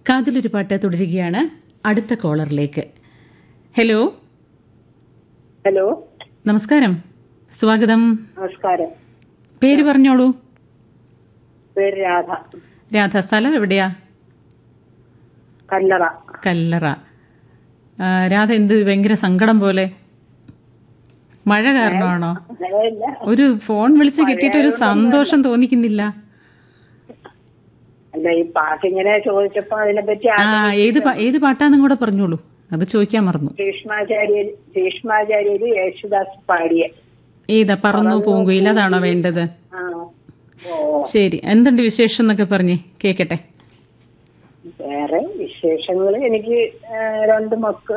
കാതിലൊരു പാട്ട് തുടരുകയാണ് അടുത്ത കോളറിലേക്ക് ഹലോ ഹലോ നമസ്കാരം സ്വാഗതം നമസ്കാരം പേര് പറഞ്ഞോളൂ പേര് രാധ രാധ സ്ഥലം എവിടെയാ കല്ലറ കല്ലറ ആ, രാധ എന്ത് ഭയങ്കര സങ്കടം പോലെ മഴ കാരണമാണോ അങ്ങനെയല്ല ഒരു ഫോൺ വിളിച്ച് കിട്ടിയിട്ട് ഒരു സന്തോഷം തോന്നിക്കുന്നില്ല അല്ല ഈ പാട്ടിങ്ങനെ ചോദിച്ചപ്പോ അതിനെ പറ്റി ആ ഏത് പാ- ഏത് പാട്ടാന്നും കൂടെ പറഞ്ഞോളൂ അത് ചോദിക്കാൻ മറന്നു ഭീഷ്മാചാര്യർ ഭീഷ്മാചാര്യര് യേശുദാസ് പാടിയ ഏതാ പറന്നു പൂങ്കുയിൽ അതാണോ വേണ്ടത് ആ ഓ ശരി എന്തുണ്ട് വിശേഷം എന്നൊക്കെ പറഞ്ഞ് കേക്കട്ടെ വേറെ വിശേഷങ്ങൾ എനിക്ക് ആ, രണ്ട് മക്കൾ